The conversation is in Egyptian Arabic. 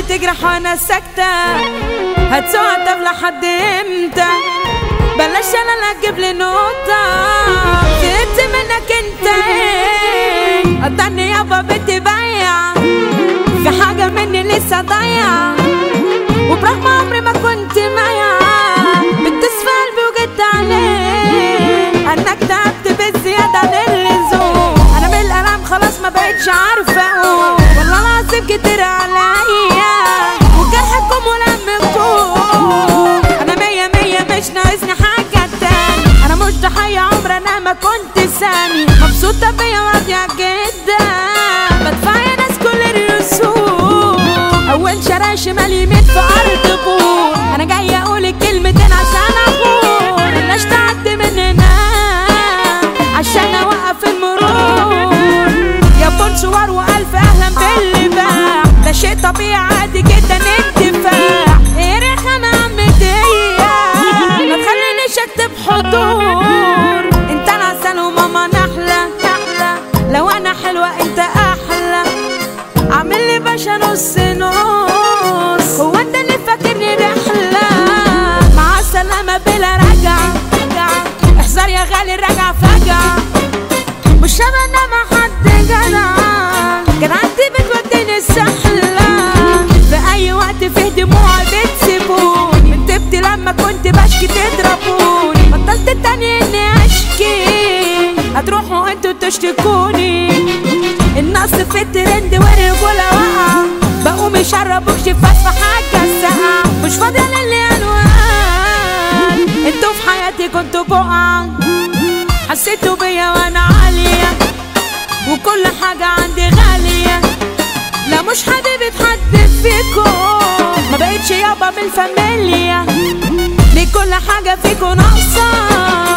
تجرح وانا ساكتة هتسوق طب لحد امتى بلاش انا اللي اجيب لي نقطة زهقت منك انت ايه قطعني يابا بتبيع في حاجة مني لسه ضايعة وبرغم عمري ما كنت معايا بتصفى قلبي وجيت عليه انا اكتئبت بالزيادة عن اللزوم انا من الالم خلاص ما بقتش عارفة اقوم والله العظيم كتير عليا وجرحكم ولمكم انا مية مية مش ناقصني حاجة تاني انا مش ضحية عمر انا ما كنت سامي مبسوطة بيا وراضية جدا بدفع يا ناس كل الرسوم اول شارع شمال يمين في ارض بور انا جاي اقول كلمتين عشان اقول الناس تعدي من هنا عشان اوقف المرور يا بونسوار والف اهلا باللي باع ده شيء طبيعي عادي جدا انتفاع ايه رخامة عمتية ما تخلينيش اكتب حضور انت العسل وماما نحلة نحلة لو انا حلوة انت احلى عامل لي باشا نص نص هو انت اللي فاكرني رحلة مع السلامة بلا رجعة رجعة احذر يا غالي الرجعة فجأة مش شبهنا مع حد جدع جدعنتي بتوديني السحلة في أي وقت فيه دموع بتسيبوني من تبت لما كنت بشكي تضربوني بطلت التاني إني أشكي هتروحوا انتوا تشتكوني النص في الترند والرجولة واقعة بقوم يشربوك شفاف في حاجة ساقعة مش فاضية للي ألوان انتوا في حياتي كنتوا بقعة حسيتوا بيا وانا عالية وكل حاجة عندي غالية لا مش حبيبة حد فيكم ما بقتش يابا من الفاميليا ليه كل حاجة فيكم ناقصة